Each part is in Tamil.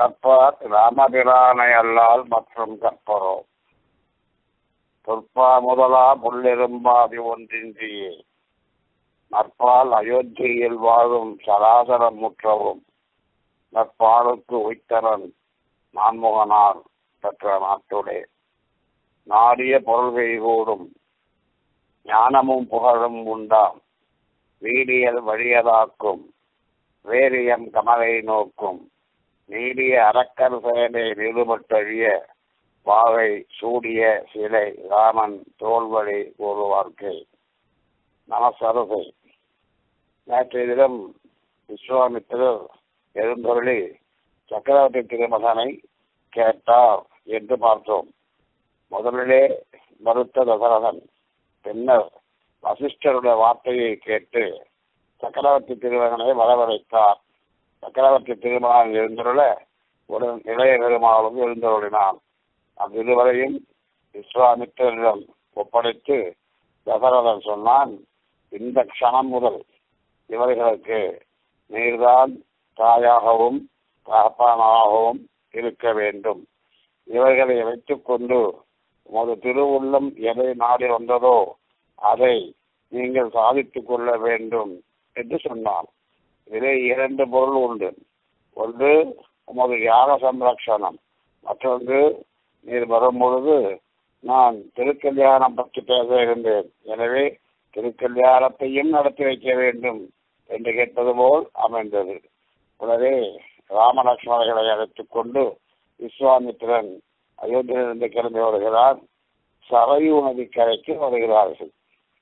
கற்பார் ராமபிரானை அல்லால் மற்றும் கற்பரோ பொற்பா முதலா முள்ளெரும்பாதி ஒன்றின்றியே நற்பால் அயோத்தியில் வாழும் சராசரம் முற்றவும் நற்பாலுக்கு உய்த்தரன் நான்முகனார் பெற்ற நாட்டுடே நாடிய பொருள்கை கூடும் ஞானமும் புகழும் உண்டாம் வீடியல் வழியதாக்கும் வேரியம் கமலை நோக்கும் நீடிய அரக்கர் செயலில் ஈடுபட்டழிய பாவை சூடிய சிலை ராமன் தோல்வழி கூறுவார்க்கை நமசரசை நேற்றைய தினம் விஸ்வாமித்திரர் எழுந்தொருளி சக்கரவர்த்தி திருமகனை கேட்டார் என்று பார்த்தோம் முதலிலே மறுத்த தசரதன் பின்னர் வசிஷ்டருடைய வார்த்தையை கேட்டு சக்கரவர்த்தி திருமகனை வரவழைத்தார் சக்கரவர்த்தி திருமகன் எழுந்துள்ள உடன் இளைய பெருமாளும் எழுந்தருளினான் அவ்விருவரையும் விஸ்வாமித்திரரிடம் ஒப்படைத்து தசரதன் சொன்னான் இந்த க்ஷணம் முதல் இவர்களுக்கு நீர்தான் தாயாகவும் தகப்பானாகவும் இருக்க வேண்டும் இவர்களை வைத்துக் கொண்டு உமது திருவுள்ளம் எதை நாடி வந்ததோ அதை நீங்கள் சாதித்துக் கொள்ள வேண்டும் என்று சொன்னான் இதிலே இரண்டு பொருள் உண்டு ஒன்று உமது யாக சம்ரக்ஷணம் மற்றொன்று நீர் வரும் பொழுது நான் திருக்கல்யாணம் பற்றி பேச இருந்தேன் எனவே திருக்கல்யாணத்தையும் நடத்தி வைக்க வேண்டும் என்று கேட்பது போல் அமைந்தது உடனே ராமலட்சுமணர்களை அழைத்துக் கொண்டு விஸ்வாமித்திரன் அயோத்தியிலிருந்து கிளம்பி வருகிறார் சரையு நதிக்கரைக்கு வருகிறார்கள்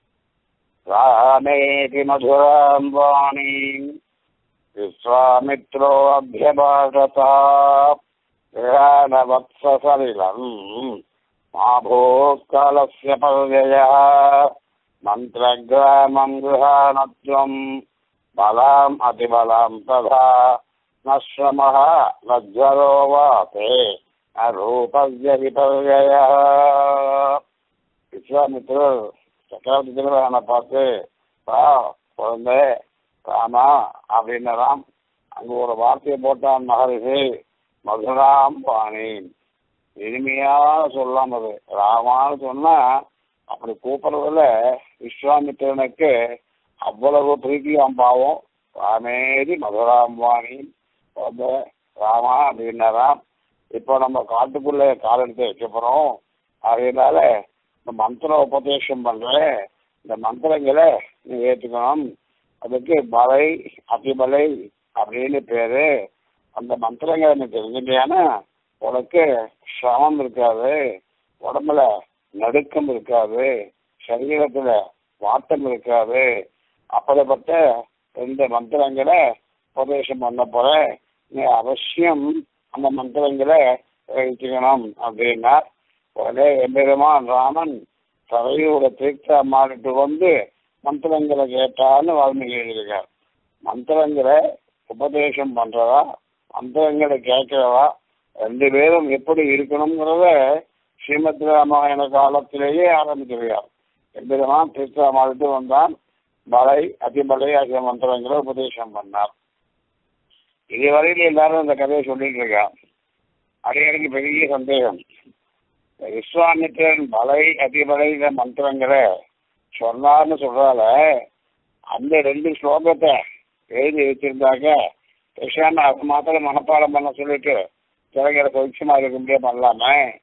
ராமேதி மதுராம் வாணீம் விஸ்வாமித்ரோ அபியபாஷதா விரானவத்சசலிலம் மாபூத்காலஸ்ய பர்யய மந்திரகிராமம் கிருஹாணத்வம் பலாம் அதிபலாம் ததா न श्रमः न ज्वरो वा ते न रूपस्य विपर्ययः விஸ்வாமித்திரர் சக்கரவர்த்தி திருமகனை பார்த்து பா குழந்தை ராமா அப்படின்னலாம் அங்க ஒரு வார்த்தையை போட்டான் மகரிஷி மதுராம் பாணி இனிமையான சொல்லாம் அது ராமான்னு சொன்னா அப்படி கூப்பிடுறதுல விஸ்வாமித்திரனுக்கு அவ்வளவு பிரீத்தியாம் பாவம் ராமேதி மதுராம் வாணி குழந்தை ராமா அப்படின்னாராம் இப்போ நம்ம காட்டுக்குள்ள கால் எடுத்து வைக்க போறோம் அதனால இந்த மந்திர உபதேசம் பண்றேன் இந்த மந்திரங்களை நீ ஏற்றுக்கணும் அதுக்கு பலை அதிபலை அப்படின்னு பேரு அந்த மந்திரங்களை நீ தெரிஞ்சுட்டியானா உனக்கு சிரமம் இருக்காது உடம்புல நடுக்கம் இருக்காது சரீரத்துல வாட்டம் இருக்காது அப்படிப்பட்ட இந்த மந்திரங்களை உபதேசம் பண்ண போற நீ அவசியம் அந்த மந்திரங்களை எழுதிக்கணும் அப்படின்னா உடனே எம்பெருமான் ராமன் சரையோட தீர்த்த மாறிட்டு வந்து மந்திரங்களை கேட்டான்னு வால்மீகி எழுதியிருக்கார் மந்திரங்களை உபதேசம் பண்றதா மந்திரங்களை கேட்கிறதா ரெண்டு பேரும் எப்படி இருக்கணுங்கிறத ஸ்ரீமத் ராமாயண காலத்திலேயே ஆரம்பிச்சிருக்கார் எம்பெருமான் தீர்த்த மாறிட்டு வந்தான் பலை அதிபலை ஆகிய மந்திரங்களை உபதேசம் பண்ணார் இதுவரையில் எல்லாரும் இந்த கதையை சொல்லிட்டு இருக்கா அடையனுக்கு பெரிய சந்தேகம் விஸ்வாமித்திரன் பலை அதிபலை மந்திரங்களை சொன்னார்னு சொல்றால அந்த ரெண்டு ஸ்லோகத்தை எழுதி வச்சிருந்தாக்க பேசாம அது மாத்திரம் மனப்பாடம் பண்ண சொல்லிட்டு திறங்கிற கொதிச்சுமா இருக்க முடியாது பண்ணலாம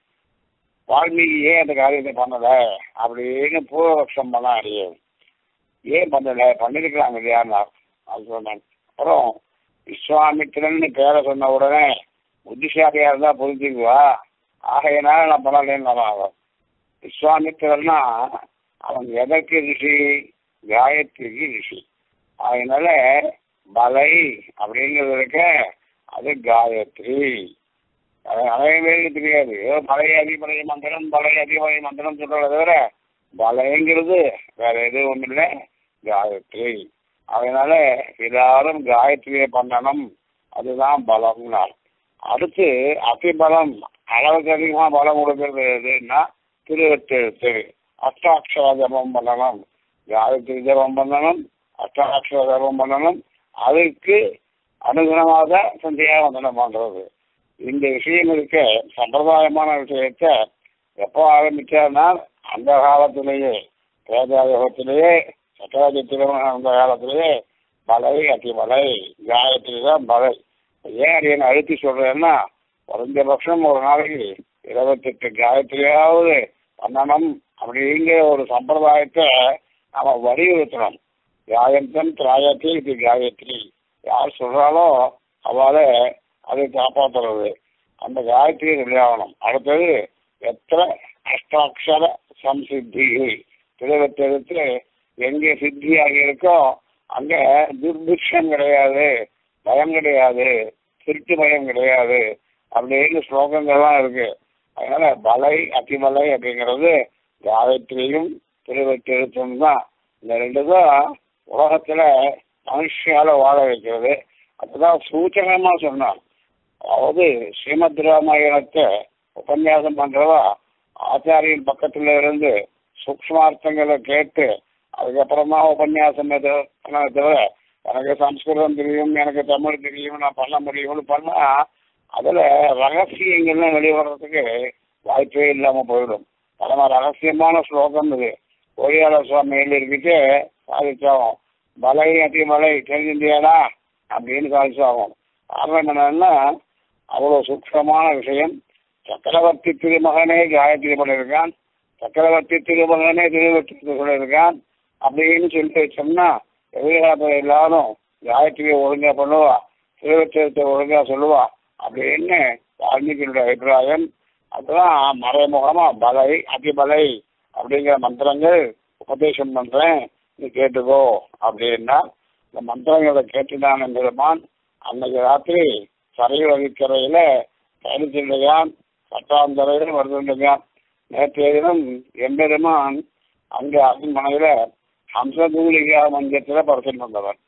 வால்மீகி ஏன் அந்த காரியத்தை பண்ணல அப்படின்னு பூர்வபக்ஷம் பண்ண அறியும் ஏன் பண்ணல பண்ணிருக்கலாம் இல்லையான்னா அது சொன்னேன் அப்புறம் விஸ்வாமித்திரன் பேரை சொன்ன உடனே புத்திசாலியா இருந்தா புரிஞ்சுக்குவா ஆகையினால நான் பண்ணலேன்னு ஆகும் விஸ்வாமித்திரன்னா அவன் எதற்கு ரிஷி காயத்ரிக்கு ரிஷி அதனால பலை அப்படிங்கிறது இருக்க அது காயத்ரி அது நிறைய பேருக்கு தெரியாது ஏதோ பழைய அதிபலை மந்திரம் பழைய அதிபலை மந்திரம் சொல்றத தவிர பலைங்கிறது வேற எதுவும் இல்லை காயத்ரி அதனால எல்லாரும் காயத்ரியை பண்ணணும் அதுதான் பலம்னார் அடுத்து அதிபலம் அளவுக்கு அதிகமாக பலம் கொடுக்கறது எதுன்னா திருவெட்டெழுத்து அஷ்டாட்சர ஜபம் பண்ணணும் காயத்ரி ஜபம் பண்ணணும் அஷ்டாட்சர ஜபம் பண்ணணும் அதுக்கு அனுகுணமாக சந்தியாவந்தனம் பண்றது இந்த விஷயம் இருக்க சம்பிரதாயமான விஷயத்த எப்போ ஆரம்பிச்சார்னா அந்த காலத்திலேயே வேதாயுகத்திலேயே சக்கராஜ திருமணம் அந்த காலத்திலேயே மலை அத்திமலை காயத்ரி தான் மலை ஏன் அதை நான் அழுத்தி சொல்றேன்னா குறைஞ்சபட்சம் ஒரு நாளைக்கு இருபத்தெட்டு காயத்ரியாவது பண்ணணும் அப்படிங்கிற ஒரு சம்பிரதாயத்தை நம்ம வலியுறுத்தணும் காயந்தன் திராயத்தி இது காயத்ரி யார் சொல்றாலோ அவளை அதை காப்பாற்றுறது அந்த காயத்ரி வெளியாகணும் அடுத்தது எத்தனை அஷ்டாட்சர சம்சித்தி திருவத்தெடுத்து எங்கே சித்தியாக இருக்கோ அங்க துர்பிக்ஷம் கிடையாது பயம் கிடையாது திருட்டு பயம் கிடையாது அப்படின்னு ஸ்லோகங்கள்லாம் இருக்கு அதனால பலை அத்திமலை அப்படிங்கிறது காயத்ரியும் திருவெட்டெழுத்தும் தான் இந்த ரெண்டு தான் உலகத்துல மனுஷால வாழ வைக்கிறது அதுதான் சூச்சகமா சொன்னான் அதாவது ஸ்ரீமத் ராமாயணத்தை உபன்யாசம் பண்றவா ஆச்சாரியின் பக்கத்துல இருந்து சூக்ஷ்மார்த்தங்களை கேட்டு அதுக்கப்புறமா உபன்யாசம் எது பண்ணதை தவிர எனக்கு சம்ஸ்கிருதம் தெரியும் எனக்கு தமிழ் தெரியும் நான் பண்ண முடியும்னு பண்ணா அதுல ரகசியங்கள்லாம் வெளிவரத்துக்கு வாய்ப்பே இல்லாம போயிடும் பரம ரகசியமான ஸ்லோகம் இது ஒளியாளர் சுவாமி எழுதிக்கிட்டு சாதிச்சாகும் மலை அதி மலை தெரிஞ்சிருந்தியாடா அப்படின்னு சாதிச்சாகும் காரணம் என்னன்னா அவ்வளவு சூக்ஷமான விஷயம் சக்கரவர்த்தி திருமகனே காயத்ரி பண்ணியிருக்கான் சக்கரவர்த்தி திருமகனே திருவற்றி சொல்லியிருக்கான் அப்படின்னு சொல்லி வச்சோம்னா எதிர்காலத்தில் எல்லாரும் காயத்ரியை ஒழுங்கா பண்ணுவா திருவச்சத்தை ஒழுங்கா சொல்லுவா அப்படின்னு வால்மீகியுடைய அபிப்பிராயம் அதுதான் மறைமுகமா பலை அதிபலை அப்படிங்கிற மந்திரங்கள் உபதேசம் பண்றேன் நீ கேட்டுக்கோ அப்படின்னா இந்த மந்திரங்களை கேட்டுதான் பெருமான் அன்னைக்கு ராத்திரி சரையில் வகிக்கரையில பயணிச்சிருந்தான் சட்டாந்தரையில் வருதுருந்தான் நேற்றைய தினம் எம்பெருமான் அங்க அரண்மனையில ஹம்சதூலிகா மஞ்சத்துல படுத்துட்டு வந்தவர்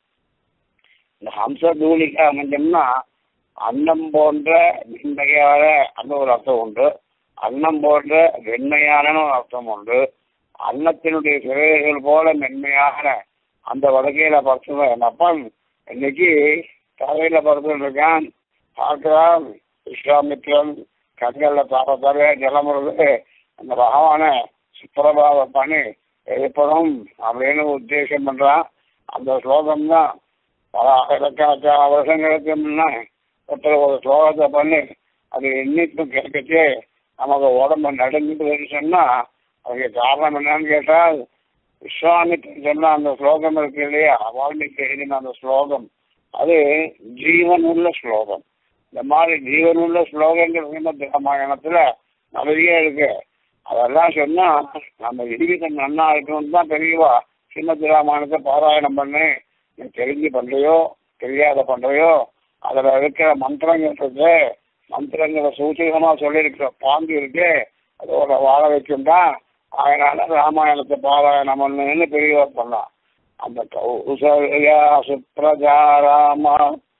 இந்த ஹம்சதூலிகா மஞ்சம்னா அன்னம் போன்ற மென்மையான அந்த ஒரு அர்த்தம் உண்டு அன்னம் போன்ற வெண்மையான ஒரு அர்த்தம் உண்டு அன்னத்தினுடைய சிறைகள் போல மென்மையான அந்த வடகையில படுத்துவ என் அப்பன் இன்னைக்கு தலையில படுத்துட்டு இருக்கான் பார்க்கிறான் விஸ்வாமித்ரன் கண்கள்ல தார தர ஜலம் வருது அந்த பகவான சுப்பிரபாவம் பண்ணி எழுப்பணும் அப்படின்னு உத்தேசம் பண்றான் அந்த ஸ்லோகம் தான் பல ஆயிரக்கணக்கான வருஷங்களுக்கு முன்ன ஒருத்தர் ஒரு ஸ்லோகத்தை பண்ணி அது இன்னைக்கும் கேட்கச்சே நமக்கு உடம்பு நடுங்குதுன்னு சொன்னா அதுக்கு காரணம் என்னன்னு கேட்டால் விஸ்வாமித்திரன் சொன்ன அந்த ஸ்லோகம் இருக்கு இல்லையா வால்மீகி எழுதின அந்த ஸ்லோகம் அது ஜீவன் உள்ள ஸ்லோகம் இந்த மாதிரி ஜீவன் உள்ள ஸ்லோகங்கள் ஸ்ரீமத் ராமாயணத்துல நிறைய இருக்கு அதெல்லாம் சொன்னா நம்ம ஜீவிதம் நன்னா இருக்கணும்னு தான் தெரியவா ஸ்ரீமத் ராமாயணத்தை பாராயணம் பண்ணு நீ தெரிஞ்சு பண்றையோ தெரியாத பண்றையோ அதுல இருக்கிற மந்திரங்கள் இருக்கு மந்திரங்களை சூச்சகமா சொல்லியிருக்கிற பாங்கு இருக்கு அதோட வாழ வைக்கும் தான் அதனால ராமாயணத்தை பாராயணம் பண்ணுன்னு பெரியவா பண்ணலாம் அந்த கௌசல்யா சுப்ரஜா ராம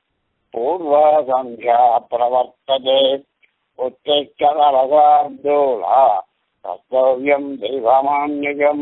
பூர்வ சந்தியா பிரவர்த்ததே உச்சைக்கரகார்தோலா கர்த்தவியம் தெய்வமான்யம்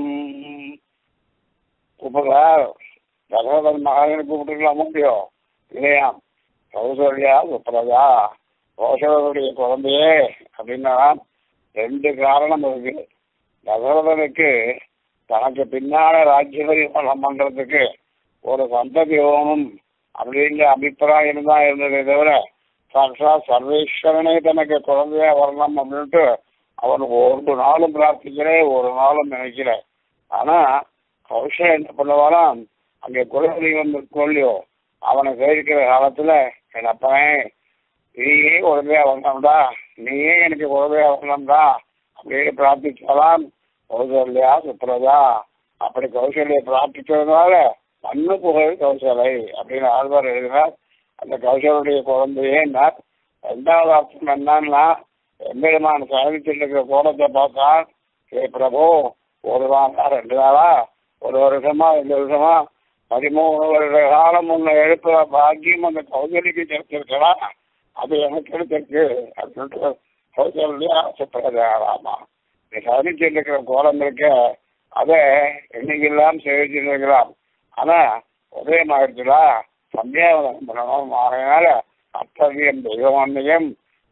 கூப்பிடுறா தசரதன் மகாஜனை கூப்பிட்டுருக்கலாமோ முடியும் இல்லையா கௌசல்யா சுப்ரஜா கௌசலருடைய குழந்தையே அப்படின்னா ரெண்டு காரணம் இருக்கு தசரதனுக்கு தனக்கு பின்னால ராஜ்ய பரிபாலனம் பண்றதுக்கு ஒரு சந்ததி வேணும் அப்படிங்கிற அபிப்பிராயம் தான் இருந்ததே தவிர சாட்சா சர்வேஸ்வரனே தனக்கு குழந்தையா வரணும் அப்படின்ட்டு அவனுக்கு ஒரு நாளும் பிரார்த்திக்கிறேன் ஒரு நாளும் நினைக்கிறேன் ஆனா கௌஷா என்ன பண்ணுவாராம் அங்கே குலதெய்வம் இருக்கோல்லையோ அவனை சேவிக்கிற காலத்துல என் அப்பனே நீயே குழந்தையா வரணும்டா நீயே எனக்கு குழந்தையா வரணும்டா அப்படின்னு பிரார்த்திச்சாலாம் கௌசல்யா சுப்ரதா அப்படி கௌசல்யை பிரார்த்திச்சதுனால மண்ணு புகழ் கௌசலை அப்படின்னு ஆழ்வார் எழுதினார் அந்த கௌசலுடைய குழந்தையே ரெண்டாவது அர்த்தம் என்னன்னா எம்பெருமான் சயனிச்சிட்டு இருக்கிற கோலத்தை பார்த்தா ஏ பிரபு ஒரு நாளா ரெண்டு நாளா ஒரு வருஷமா ரெண்டு வருஷமா பதிமூணு வருட காலம் உன்னை எழுப்புற பாக்கியம் அந்த கௌசலிக்கு கிடைச்சிருக்கலாம் அது எனக்கு கிடைச்சிருக்கு அப்படின்ட்டு கௌசல்யா சுப்ரதா ராமா நீ சயனிச்சிட்டு இருக்கிற கோலம் இருக்க அதை என்னைக்கெல்லாம் சேவிச்சிருக்கலாம் ஆனா உதயம் ஆயிடுச்சுடா சந்தியாவதம் பண்ணணும் ஆகையினால அத்தவியம் தெய்வமான்மியம்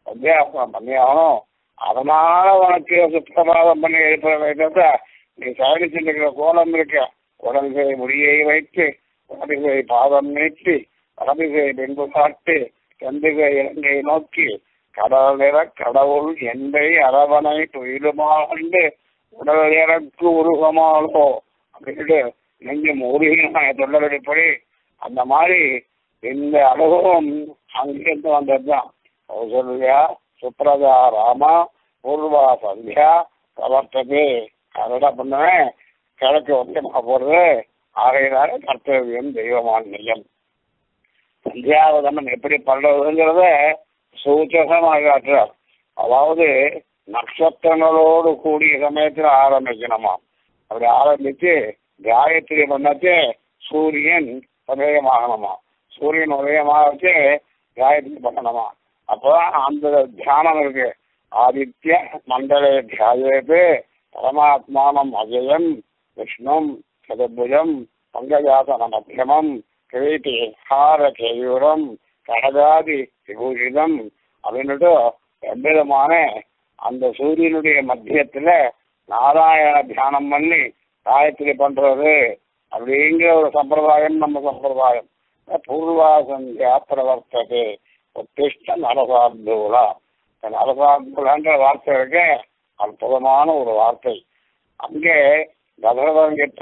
சந்தியாசனம் பண்ணி ஆகணும் அதனால உனக்கு சுப்பிரபாதம் பண்ணி எழுப்புறதை தவிர நீ சயனிச்சிருக்கிற கோலம் இருக்க உடல்களை முடியை வைத்து உடல்களை பாதம் நீட்டி வடமிகை பின்பு காட்டு செந்துகை இலங்கை நோக்கி கடல் நிற கடவுள் எந்தை அரவணை துயிலுமாண்டு உடல் இறக்கு உருகமாலோ அப்படின்ட்டு நெஞ்சம் உருகின தொண்டரடிப்படி அந்த மாதிரி இந்த அனுபவம் அங்கிருந்து வந்ததுதான் கௌசல்யா சுப்ரதா ராமா பூர்வா சந்தியா பிரவர்த்தது அதெல்லாம் பண்ணுவேன் கிழக்கு வந்து போறது ஆகையினால கர்த்தவியம் தெய்வமான்யம் சந்தியாவதனம் எப்படி பண்றதுங்கிறத சூச்சகமாக காட்டுறார் அதாவது நட்சத்திரங்களோடு கூடிய சமயத்தில் ஆரம்பிக்கணுமா அப்படி ஆரம்பிச்சு காயத்ரி பண்ணச்சு சூரியன் உதயமாகணுமா சூரியன் உதயமாகச்சு காயத்ரி பண்ணணுமா அப்பதான் அந்த தியானம் இருக்கு ஆதித்ய மண்டலே தியாயத்து பரமாத்மானம் அஜயம் விஷ்ணும் சதுர்புஜம் பங்கஜாசன மத்தியமம் கிரீட்டி ஹார கேயூரம் கடகாதி விபூஷிதம் அப்படின்னுட்டு எவ்விதமான அந்த சூரியனுடைய மத்தியத்துல நாராயண தியானம் பண்ணி காயத்ரி பண்றது அப்படிங்கிற ஒரு சம்பிரதாயம் நம்ம சம்பிரதாயம் பூர்வா சந்தியா பிரவர்த்தது உத்திஷ்ட நரசார்தூலா நரசார்தூலான்ற வார்த்தை இருக்க அற்புதமான ஒரு வார்த்தை அங்கே கதர்வன் கிட்ட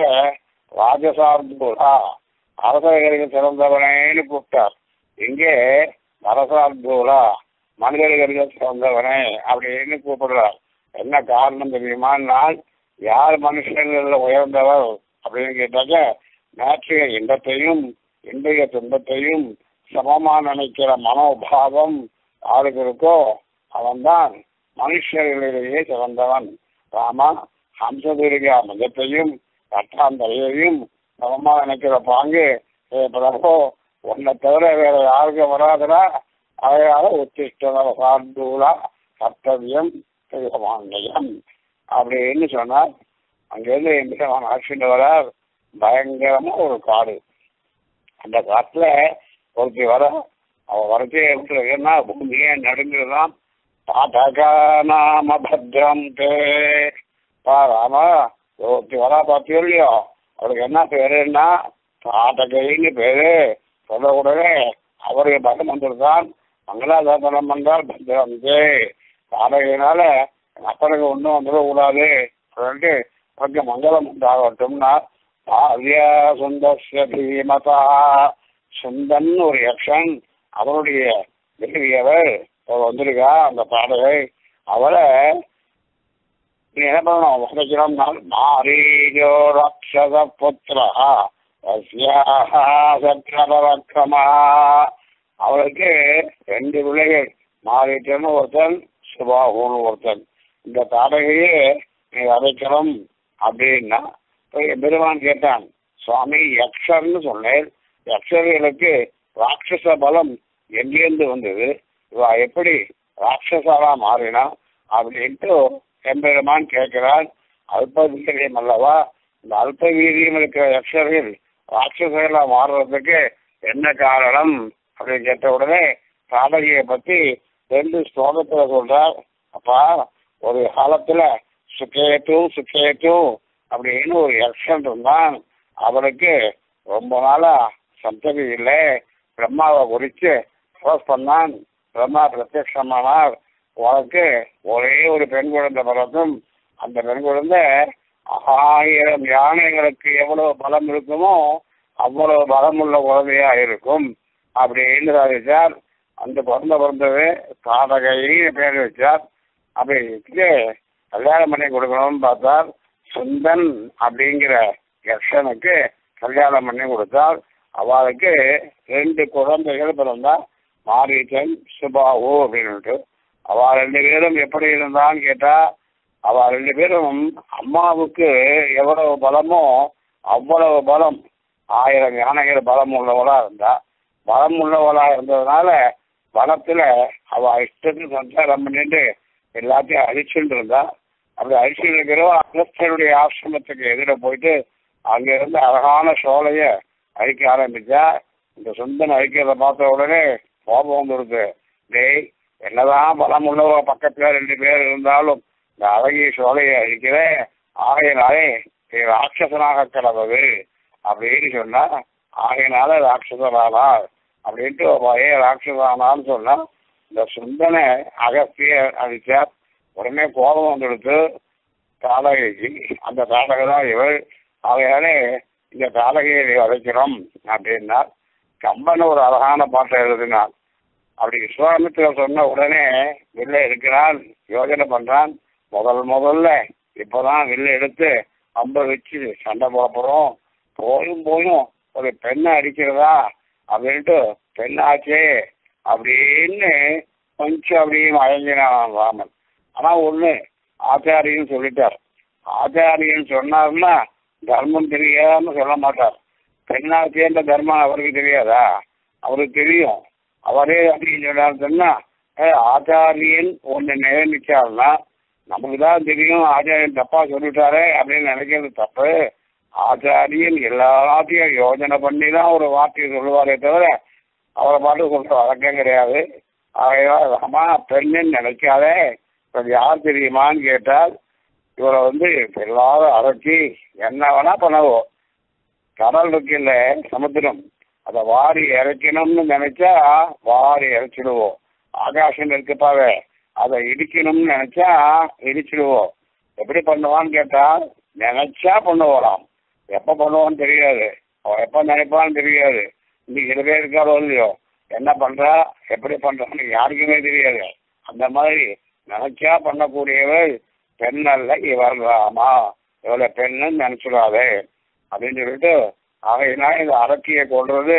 ராஜசார்தூலா அரசர்களுக்கு சிறந்தவனேன்னு கூப்பிட்டார் இங்கே நரசார்தூலா மனிதர்களுக்கு சிறந்தவனே அப்படின்னு கூப்பிடுறார் என்ன காரணம் தெரியுமானால் யார் மனுஷன்ல உயர்ந்தவர் அப்படின்னு கேட்டாக்க நேற்றைய இன்பத்தையும் இன்றைய துன்பத்தையும் சமமா நினைக்கிற மனோபாவம் யாருக்கு இருக்கோ அவன்தான் மனுஷர்களிலேயே சிறந்தவன் ராமா ஹம்சதுரிகா மதத்தையும் கட்டாந்தரையையும் சமமா நினைக்கிற பாங்கு ஏ பிரபோ உன்னை தவிர வேற யாருக்கும் வராதுடா அதையால உத்திஷ்டவ சார்ந்தூலா கர்த்தவியம் தெய்வமாங்கயம் அப்படின்னு சொன்னார் அங்கிருந்து எம்பிரமான ஆட்சிட்டு வரார் பயங்கரமா ஒரு காடு அந்த காட்டுல ஒருத்தி வர அவ வரத்தே எப்படி இருக்குன்னா பூமியே நடுங்குதான் பாத்தகா நாம பத்ரம் தே பாராமா ஒருத்தி வரா பார்த்தியோ இல்லையோ அவளுக்கு என்ன பேருன்னா பாத்தகைன்னு பேரு சொல்ல உடனே அவருக்கு பலம் வந்துருதான் மங்களாதாசனம் பண்ணால் பத்திரம் தே பாடகையினால அப்பனுக்கு ஒன்றும் வந்துடக்கூடாது சொல்லிட்டு கொஞ்சம் மங்களம் உண்டாகட்டும்னா பாரியா சுந்தர்ஷ பீமதா சுந்தன் ஒரு யக்ஷன் அவருடைய தேவியவர் அவள் வந்திருக்கா அந்த பாடகை அவளை நீ என்ன பண்ணணும் வதைக்கிறோம்னா மாரீஜோ ரக்ஷத புத்திரா சத்ரபரக்ரமா அவளுக்கு ரெண்டு பிள்ளைகள் மாரீட்டன்னு ஒருத்தன் சுபாகுன்னு ஒருத்தன் இந்த தாடகையே நீ வதைக்கிறோம் அப்படின்னா பெருமான் கேட்டான் சுவாமி யக்ஷர்னு சொன்னேன் யக்ஷர்களுக்கு ராட்சச பலம் எங்கேருந்து வந்தது இவ எப்படி ராட்சசாலா மாறினா அப்படின்ட்டு எம்பெருமான் கேட்கிறான் அல்ப வீரியம் அல்லவா இந்த அல்ப வீரியம் இருக்கிற யக்ஷர்கள் ராட்சசர்களா மாறுறதுக்கு என்ன காரணம் அப்படின்னு கேட்ட உடனே தாடகையை பத்தி ரெண்டு ஸ்லோகத்துல சொல்றார் அப்பா ஒரு காலத்துல சுக்கேட்டு சுக்கேட்டு அப்படின்னு ஒரு யக்ஷன் இருந்தான் அவனுக்கு ரொம்ப நாளா சந்ததி இல்லை பிரம்மாவை குறித்து தபஸ் பண்ணான் பிரம்மா பிரத்யட்சமானார் உனக்கு ஒரே ஒரு பெண் குழந்தை பிறக்கும் அந்த பெண் குழந்தை ஆயிரம் யானைகளுக்கு எவ்வளவு பலம் இருக்குமோ அவ்வளவு பலமுள்ள குழந்தையா இருக்கும் அப்படின்னு வச்சார் அந்த குழந்தை பிறந்தது காதகைன்னு பேர் வச்சார் அப்படி வச்சு கல்யாணம் பண்ணி கொடுக்கணும்னு பார்த்தார் சுந்தன் அப்படிங்கிற யக்ஷனுக்கு கல்யாணம் பண்ணி கொடுத்தால் அவளுக்கு ரெண்டு குழந்தைகள் பிறந்தா மாரீச்சன் சுபாவு அப்படின்னுட்டு அவ ரெண்டு பேரும் எப்படி இருந்தான்னு கேட்டா அவ ரெண்டு பேரும் அம்மாவுக்கு எவ்வளவு பலமோ அவ்வளவு பலம் ஆயிரம் யானைகள் பலம் உள்ளவளா இருந்தா பலம் உள்ளவளா இருந்ததுனால பலத்துல அவ இஷ்டத்துக்கு சஞ்சாரம் பண்ணிட்டு எல்லாத்தையும் அழிச்சுட்டு இருந்தா அப்படி அழிச்சுட்டு இருக்கிறவ அகஸ்தருடைய ஆசிரமத்துக்கு எதிர போயிட்டு அங்க இருந்து அழகான சோலைய அழிக்க ஆரம்பிச்சா இந்த சுந்தன் அழிக்கிறத பார்த்த உடனே கோபம் வந்துடுது டேய் என்னதான் பலம் உள்ளவ பக்கத்துல ரெண்டு பேர் இருந்தாலும் இந்த அழகிய சோலையை அழிக்கிற ஆகையினாலே இது ராட்சசனாக கிடந்தது அப்படின்னு சொன்னா ஆகையினால ராட்சசனானார் அப்படின்ட்டு ஒரே ராட்சசனானான்னு சொன்னா இந்த சுந்தனை அகஸ்திய அடிச்சார் உடனே கோபம் வந்துடுத்து தாடகைக்கு அந்த தாடகை தான் இவள் ஆகையாலே இந்த தாடகையை வதைக்கிறோம் அப்படின்னா கம்பன் ஒரு அழகான பாட்டை எழுதினான் அப்படி விஸ்வாமித்திரர் சொன்ன உடனே வில்ல எடுக்கிறான் யோஜனை பண்றான் முதல் முதல்ல இப்பதான் வில்ல எடுத்து அம்ப வச்சு சண்டை போட போறோம் போயும் போயும் ஒரு பெண்ணை அடிக்கிறதா அப்படின்ட்டு பெண்ணாச்சே அப்படின்னு கொஞ்சம் அப்படியே மயங்கினான் ராமன் ஆனா ஒண்ணு ஆச்சாரியன்னு சொல்லிட்டார் ஆச்சாரியன் சொன்னார்னா தர்மம் தெரியாதுன்னு சொல்ல மாட்டார் பெண்ணாச்சேன்ற தர்மம் அவருக்கு தெரியாதா அவருக்கு தெரியும் அவரே அப்படின்னு சொன்னார் சொன்னா "ஏய், ஆச்சாரியன் ஒண்ணு நியமிச்சாருன்னா நமக்கு தான் தெரியும் ஆச்சாரியன் தப்பா சொல்லிட்டாரே அப்படின்னு நினைக்கிறது தப்பு ஆச்சாரியன் எல்லாத்தையும் யோஜனை பண்ணி தான் ஒரு வார்த்தையை சொல்லுவாரே தவிர அவரை பாட்டு சொல்ற வழக்கம் கிடையாது ஆகையால் ராமா பெண்ணுன்னு நினைக்காதே அது யார் தெரியுமான்னு கேட்டால் இவரை வந்து எல்லாரும் அரைச்சி என்ன வேணா பண்ணுவோம் கடல் இருக்குல்ல சமுத்திரம் அதை வாரி இறைக்கணும்னு நினைச்சா வாரி இறைச்சிடுவோம் ஆகாசம் இருக்குப்பாவே அதை இடிக்கணும்னு நினைச்சா இடிச்சிடுவோம் எப்படி பண்ணுவான்னு கேட்டா நினைச்சா பண்ணுவோம் எப்ப பண்ணுவான்னு தெரியாது அவன் எப்ப நினைப்பான்னு தெரியாது இன்னைக்கு இருபே இருக்காரோ இல்லையோ என்ன பண்றா எப்படி பண்றான்னு யாருக்குமே தெரியாது அந்த மாதிரி நினைச்சா பண்ணக்கூடியவள் பெண் அல்ல இவர் ராமா இவளை பெண்ணுன்னு நினைச்சிடாதே அப்படின்னு சொல்லிட்டு ஆகையினா இந்த அரக்கியை கொள்றது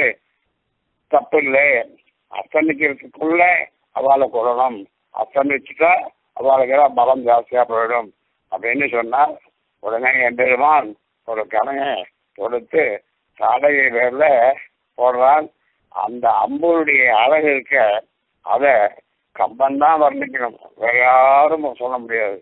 தப்பு இல்லை அஸ்தமிக்கிறதுக்குள்ள அவளை கொள்ளணும் அஸ்தமிச்சுட்டா அவளுக்கு தான் பலம் ஜாஸ்தியா போயிடும் அப்படின்னு சொன்னா உடனே என் பெருமான் ஒரு கணையை கொடுத்து சாடகை பேர்ல போடுறான் அந்த அம்புடைய அழகு இருக்க அத கம்பன் தான் வர்ணிக்கணும் வேற யாரும் சொல்ல முடியாது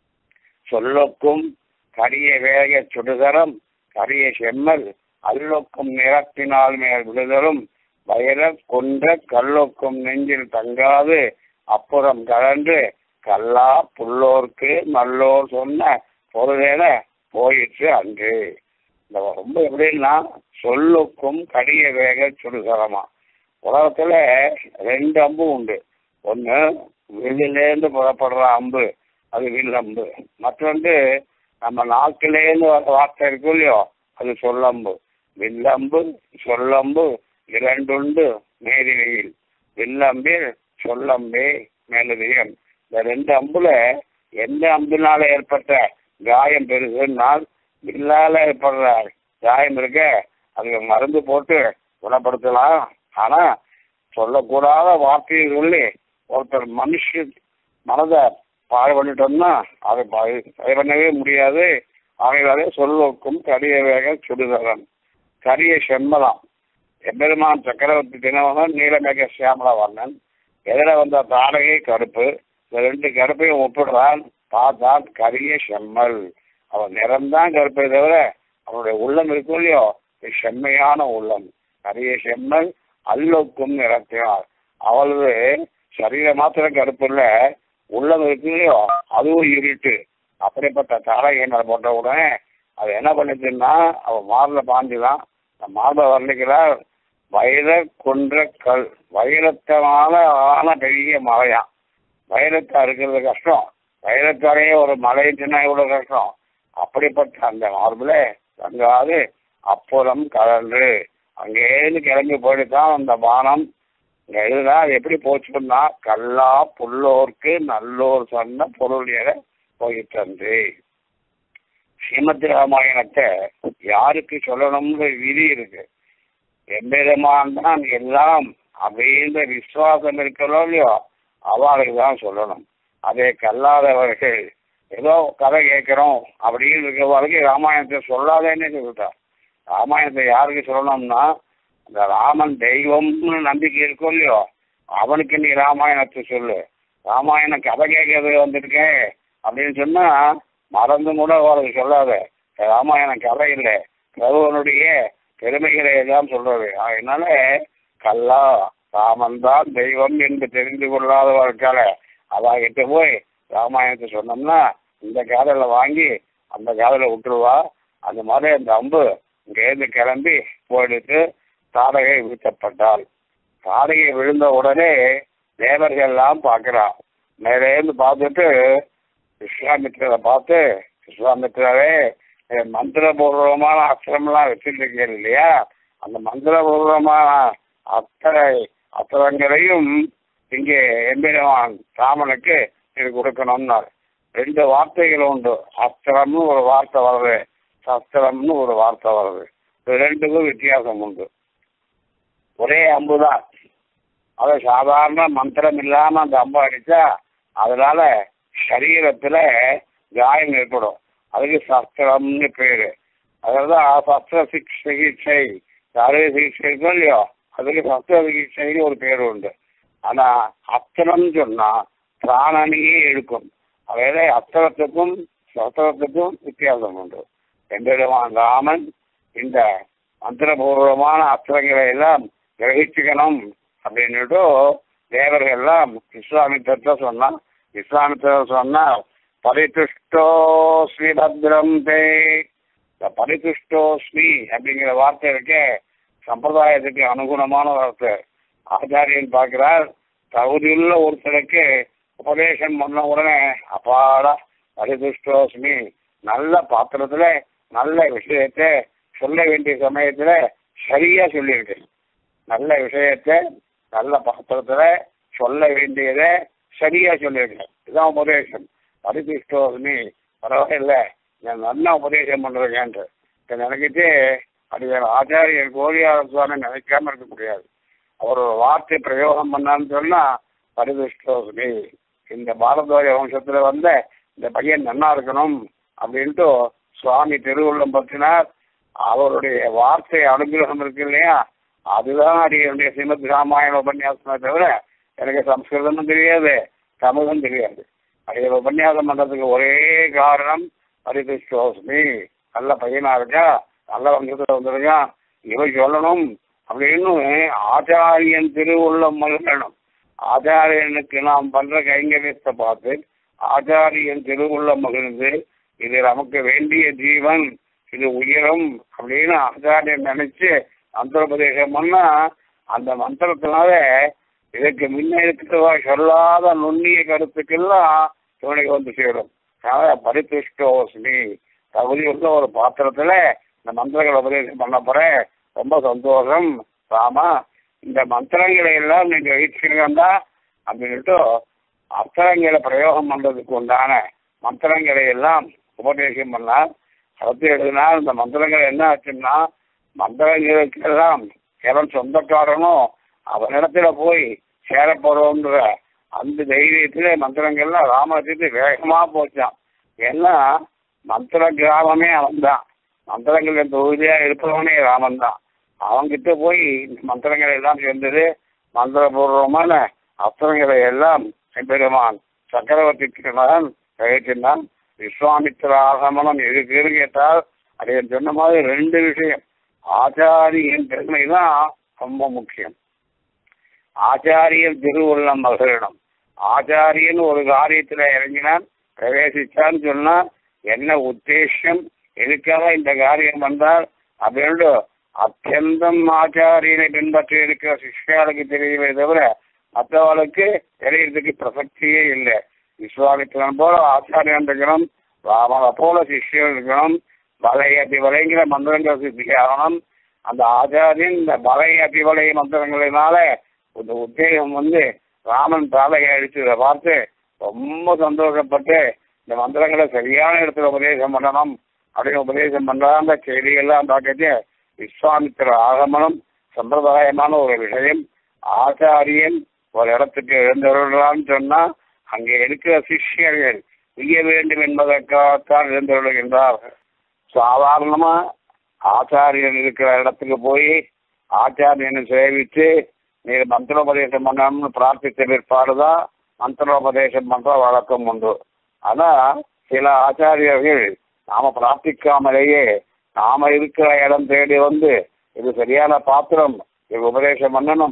சொல்லொக்கும் கரிய வேக சுடுதரம் கரிய செம்மல் அல்லொக்கும் நிறத்தினால் மேல் விடுதலும் வயல கொன்ற கல்லொக்கும் நெஞ்சில் தங்காது அப்புறம் கலன்று கல்லா புல்லோர்க்கு நல்லோர் சொன்ன பொருளென போயிற்று அன்று இந்த ரொம்ப எப்படின்னா சொல்லுக்கும் கடிய வேக சுடுசரமா உலகத்துல ரெண்டு அம்பு உண்டு ஒண்ணு வில்லிலேருந்து புறப்படுற அம்பு அது வில் அம்பு மற்றொன்று நம்ம நாக்கிலேருந்து வர வார்த்தை இருக்கும் இல்லையோ அது சொல்லம்பு வில்லம்பு சொல்லம்பு இரண்டுண்டு மேதினியில் வில்லம்பில் சொல்லம்பே மேலதிகம் இந்த ரெண்டு அம்புல எந்த அம்பினால ஏற்பட்ட காயம் பெருசுனால் வில்லால ஏற்படுற காயம் இருக்க அதுக்கு மருந்து போட்டு குணப்படுத்தலாம் ஆனா சொல்லக்கூடாத வார்த்தையை சொல்லி ஒருத்தர் மனுஷ மனதை பாழ் பண்ணிட்டோம்னா அதை பாழ் சரி பண்ணவே முடியாது ஆகையாலே சொல்லுக்கும் கரிய வேக சுடுதரன் கரிய செம்மலாம் எம்பெருமான் சக்கரவர்த்தி தினவன் நீலமேக சியாமலா வர்ணன் எதிர வந்த தாரகை கருப்பு இந்த ரெண்டு கருப்பையும் ஒப்பிடுறான் பார்த்தான் கரிய செம்மல் அவன் நிறம்தான் கருப்பை தவிர அவனுடைய உள்ளம் இருக்கும் இல்லையோ இது செம்மையான உள்ளம் கரிய செம்மல் அல்லொக்கும் நிறத்தினார் அவளது சரீர மாத்திரம் கருப்பு இல்ல உள்ளம் இருக்கு இல்லையோ அதுவும் இருட்டு அப்படிப்பட்ட தாரகை போட்ட உடனே அது என்ன பண்ணுச்சுன்னா அவன் மார்ல பாஞ்சுதான் அந்த மார்ப வர்ணிக்கிறார் வைர கொன்ற கல் வைரத்தனால ஆன பெரிய மலையாம் வைரத்தா இருக்கிறது கஷ்டம் வைரத்தாலேயே ஒரு மலை சின்ன இவ்வளவு கஷ்டம் அப்படிப்பட்ட அந்த மார்பில் தங்காது அப்புறம் கலந்து அங்கேருந்து கிளம்பி போயிட்டு தான் அந்த பானம் இங்க எழுதுனா அது எப்படி போச்சுன்னா கல்லா புல்லோர்க்கு நல்லோர் சொன்ன பொருள் என போயிட்டு ஸ்ரீமத் ராமாயணத்தை யாருக்கு சொல்லணும்னு விதி இருக்கு எம்பெருமான் தான் எல்லாம் அப்படின்ற விசுவாசம் இருக்கிறோ இல்லையோ அவளுக்கு தான் சொல்லணும் அதே கல்லாதவர்கள் ஏதோ கதை கேட்கிறோம் அப்படின்னு இருக்கிறவர்களுக்கு ராமாயணத்தை சொல்லாதேன்னு சொல்லிட்டார் ராமாயணத்தை யாருக்கு சொல்லணும்னா இந்த ராமன் தெய்வம்னு நம்பிக்கை இருக்கும் இல்லையோ அவனுக்கு நீ ராமாயணத்தை சொல்லு ராமாயணம் கதை கேட்கறதுக்கு வந்திருக்கேன் அப்படின்னு சொன்னா மறந்து கூட அவளுக்கு சொல்லாத ராமாயணம் கதை இல்லை பிரபுவனுடைய பெருமைகளை எல்லாம் சொல்றது அதனால கல்லா ராமன் தான் தெய்வம் என்று தெரிந்து கொள்ளாதவர்கால அவகிட்ட போய் ராமாயணத்தை சொன்னோம்னா இந்த காதல வாங்கி அந்த காதல விட்டுருவா அந்த மாதிரி அந்த அம்பு இங்கேருந்து கிளம்பி போயிடுத்து தாடகை வீழ்த்தப்பட்டாள் தாடகை விழுந்த உடனே தேவர்கள் எல்லாம் பார்க்கிறா மேலேருந்து பார்த்துட்டு விஸ்வாமித்திரரை பார்த்து விஸ்வாமித்திரரே என் மந்திரபூர்வமான அஸ்திரம்லாம் வச்சிருக்கீங்க இல்லையா அந்த மந்திரபூர்வமான அத்தனை அஸ்திரங்களையும் இங்கே எம்பெருமான் ராமனுக்கு இது கொடுக்கணும்னாரு ரெண்டு வார்த்தைகள் உண்டு அஸ்திரம்னு ஒரு வார்த்தை வருது சஸ்திரம்னு ஒரு வார்த்தை வருது இது ரெண்டுக்கும் வித்தியாசம் உண்டு ஒரே அம்புதான் அது சாதாரண மந்திரம் இல்லாம அந்த அம்பு அடிச்சா அதனால சரீரத்துல காயம் ஏற்படும் அதுக்கு சஸ்திரம்னு பேரு அதனாலதான் சஸ்திர சிக் சிகிச்சை அறுவை சிகிச்சை இருக்கோ இல்லையோ அதுக்கு சஸ்திர சிகிச்சைன்னு ஒரு பேர் உண்டு ஆனா அஸ்திரம்னு சொன்னா பிராணனையே எடுக்கும் அதாவது அஸ்திரத்துக்கும் சஸ்திரத்துக்கும் வித்தியாசம் உண்டு எம்பெருமான் ராமன் இந்த மந்திரபூர்வமான அஸ்திரங்களை எல்லாம் கிரகிச்சுக்கணும் அப்படின்னுட்டு தேவர்கள் எல்லாம் விஸ்வாமித்திரத்தை சொன்னா விஸ்வாமித்திரர் சொன்னா பரிதுஷ்டோஸ்மி பத்ரம் தே இந்த பரிதுஷ்டோஸ்மி அப்படிங்கிற வார்த்தை இருக்கே சம்பிரதாயத்துக்கு அனுகுணமான வார்த்தை ஆச்சாரியன் பார்க்கிறார் தகுதியுள்ள ஒருத்தருக்கு உபதேசம் பண்ண உடனே அப்பாடா பரிதுஷ்டோஸ்மி நல்ல பாத்திரத்துல நல்ல விஷயத்தை சொல்ல வேண்டிய சமயத்துல சரியா சொல்லியிருக்கு நல்ல விஷயத்தை நல்ல பாத்திரத்துல சொல்ல வேண்டியதை சரியா சொல்லியிருக்கேன் இதுதான் உபதேசம் பரிதிஷ்டோஸ்மி பரவாயில்ல நான் நல்லா உபதேசம் பண்றேன்ட்டு இதை நினைக்கிட்டு அது வேற ஆச்சாரியர் கோரியார் சுவாமி நினைக்காம இருக்க முடியாது அவர் ஒரு வார்த்தை பிரயோகம் பண்ணான்னு சொன்னா பரிதிஷ்டோஸ்மி இந்த பாரதோய வம்சத்துல வந்த இந்த பையன் நன்னா இருக்கணும் அப்படின்ட்டு சுவாமி திருவுள்ளம் பற்றினார் அவருடைய வார்த்தை அனுகிரகம் இருக்கு இல்லையா அதுதான் அடியுடைய ஸ்ரீமத் ராமாயண உபன்யாசமே தவிர எனக்கு சம்ஸ்கிருதமும் தெரியாது தமிழும் தெரியாது அடிய உபன்யாசம் பண்றதுக்கு ஒரே காரணம் பரிதிஷ்டோஸ்மி நல்ல பையனா இருக்கா நல்ல வம்சத்துல வந்திருக்கான் இவன் சொல்லணும் அப்படின்னு ஆச்சாரியன் திருவுள்ளம் மகிழணும் ஆச்சாரியனுக்கு நாம் பண்ற கைங்கரியத்தை பார்த்து ஆச்சாரியன் திருவுள்ளம் மகிழ்ந்து இது நமக்கு வேண்டிய ஜீவன் இது உயரும் அப்படின்னு ஆச்சாரியன் நினைச்சு மந்திரோபதேசம் பண்ணா அந்த மந்திரத்தினால இதுக்கு முன்ன இருக்கிறவா சொல்லாத நுண்ணிய கருத்துக்கெல்லாம் இவனுக்கு வந்து சேரும் அதனால பரிதுஷ்டோஸ்மி தகுதி உள்ள ஒரு பாத்திரத்துல இந்த மந்திரங்களை உபதேசம் பண்ண போறேன் ரொம்ப சந்தோஷம் ராமா இந்த மந்திரங்களை எல்லாம் நீங்க வச்சிருக்கா அப்படின்ட்டு அஸ்திரங்களை பிரயோகம் பண்றதுக்கு உண்டான மந்திரங்களை எல்லாம் உபதேசம் பண்ணார் அடுத்து எழுதினா இந்த மந்திரங்கள் என்ன ஆச்சுன்னா மந்திரங்களுக்கெல்லாம் எவன் சொந்தக்காரனோ அவனிடத்துல போய் சேர போறோம்ன்ற அந்த தைரியத்துல மந்திரங்கள்லாம் ராமத்துக்கு வேகமா போச்சான் ஏன்னா மந்திர கிராமமே அவன் தான் மந்திரங்கள் தொகுதியா இருப்பவனே ராமன் தான் அவன்கிட்ட போய் இந்த மந்திரங்கள் எல்லாம் சேர்ந்தது மந்திரபூர்வமான அஸ்திரங்களை எல்லாம் பெருமான் சக்கரவர்த்திக்கு மகன் கழிச்சிருந்தான் விஸ்வாமித்திர ஆகமனம் எதுக்குன்னு கேட்டால் அதை சொன்ன மாதிரி ரெண்டு விஷயம் ஆச்சாரியன் பெருமை தான் ரொம்ப முக்கியம் ஆச்சாரியன் திருவுள்ளம் மகிழணும் ஆச்சாரியன் ஒரு காரியத்துல இறங்கினான் பிரவேசிச்சான்னு சொன்னா என்ன உத்தேசம் எதுக்காக இந்த காரியம் வந்தால் அப்படின்னு அத்தியந்தம் ஆச்சாரியனை பின்பற்றி இருக்கிற சிஷ்யாளுக்கு தெரியவே தவிர மற்றவர்களுக்கு தெரியறதுக்கு பிரசக்தியே இல்லை விஸ்வாமித்திரன் போல ஆச்சாரியன் இருக்கணும் ராமனை போல சிஷ்யன் இருக்கணும் பலை அதிவலைங்கிற மந்திரங்கள் சித்தியாகணும் அந்த ஆச்சாரியன் இந்த பலை அதிவலை மந்திரங்களினால இந்த உத்தேகம் வந்து ராமன் தாலையை அழிச்சதை பார்த்து ரொம்ப சந்தோஷப்பட்டு இந்த மந்திரங்களை சரியான இடத்துல உபதேசம் பண்ணணும் அப்படின்னு உபதேசம் பண்றாங்க செய்திகள்லாம் பார்க்கச்சு விஸ்வாமித்திர ஆகமனம் சம்பிரதாயமான ஒரு விஷயம் ஆச்சாரியன் ஒரு இடத்துக்கு எழுந்தருளான்னு சொன்னா அங்கே இருக்கிற சிஷ்யர்கள் செய்ய வேண்டும் என்பதற்காகத்தான் எழுந்தருளுகின்றார்கள் சாதாரணமா ஆச்சாரியன் இருக்கிற இடத்துக்கு போய் ஆச்சாரியனை சேவித்து நீ மந்திரோபதேசம் பண்ணணும்னு பிரார்த்தித்த பிற்பாடுதான் மந்திரோபதேசம் பண்ற வழக்கம் உண்டு ஆனா சில ஆச்சாரியர்கள் நாம பிரார்த்திக்காமலேயே நாம இருக்கிற இடம் தேடி வந்து இது சரியான பாத்திரம் இது உபதேசம் பண்ணணும்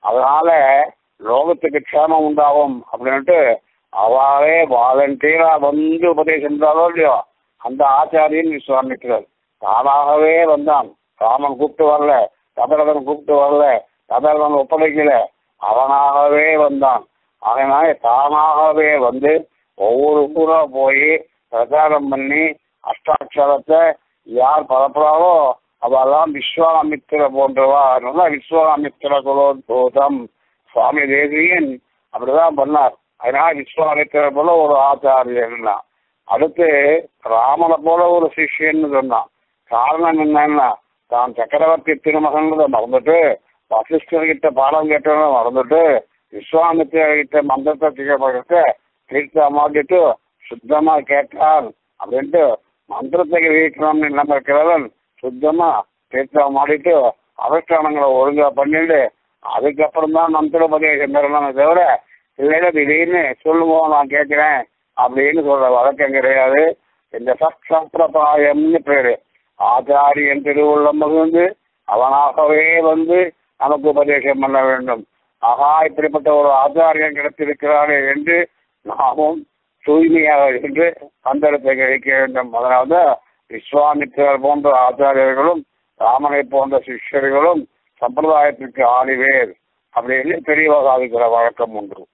அதனால லோகத்துக்கு க்ஷேமம் உண்டாகும் அப்படின்ட்டு அவளே வாலண்டியரா வந்து உபதேசம் இருந்தாலோ இல்லையோ அந்த ஆச்சாரியன் விஸ்வாமித்திரர் தானாகவே வந்தான் ராமன் கூப்பிட்டு வரல கதரதன் கூப்பிட்டு வரல கதரதன் ஒப்படைக்கல அவனாகவே வந்தான் அதனால தானாகவே வந்து ஒவ்வொரு ஊரா போய் பிரச்சாரம் பண்ணி அஷ்டாட்சரத்தை யார் பரப்புறாரோ அவெல்லாம் விஸ்வாமித்திர போன்றவா அதனால விஸ்வாமித்திர குலோத்பூதம் சுவாமி தேசியன் அப்படிதான் பண்ணார் அதனால விஸ்வாமித்திர போல ஒரு ஆச்சாரியன்னா அடுத்து ராமனை போல ஒரு சிஷ்யன்னு சொன்னான் காரணம் என்னன்னா தான் சக்கரவர்த்தி திருமகன்றதை மறந்துட்டு வசிஷ்டர்கிட்ட பாடம் கேட்டதை மறந்துட்டு விஸ்வாமித்திரர்கிட்ட மந்திரத்தை திகழ்த்த தீர்த்த மாட்டிட்டு சுத்தமா கேட்டான் அப்படின்ட்டு மந்திரத்தை கிரகிக்கணும்னு இல்லாம இருக்கிறவன் சுத்தமா தீர்த்தம் மாடிட்டு அனுஷ்டானங்களை ஒழுங்கா பண்ணிட்டு அதுக்கப்புறம் தான் மந்திரோபதேசம் பெறணுமே தவிர இல்லைன்னா திடீர்னு சொல்லுவோம் நான் கேட்கிறேன் அப்படின்னு சொல்ற வழக்கம் கிடையாது இந்த சம்பிரதாயம்னு பேரு ஆச்சாரியன் திருவுள்ளம் மகிழ்ந்து அவனாகவே வந்து நமக்கு உபதேசம் பண்ண வேண்டும் ஆகா இப்படிப்பட்ட ஒரு ஆச்சாரியன் கிடைத்திருக்கிறாரே என்று நாமும் தூய்மையாக இருந்து அந்தரத்தை கழிக்க வேண்டும் அதனால்தான் விஸ்வாமித்திரர் போன்ற ஆச்சாரியர்களும் ராமனை போன்ற சிஷ்யர்களும் சம்பிரதாயத்திற்கு ஆணிவேர் அப்படின்னு பெரியவ சாதிக்கிற வழக்கம் உண்டு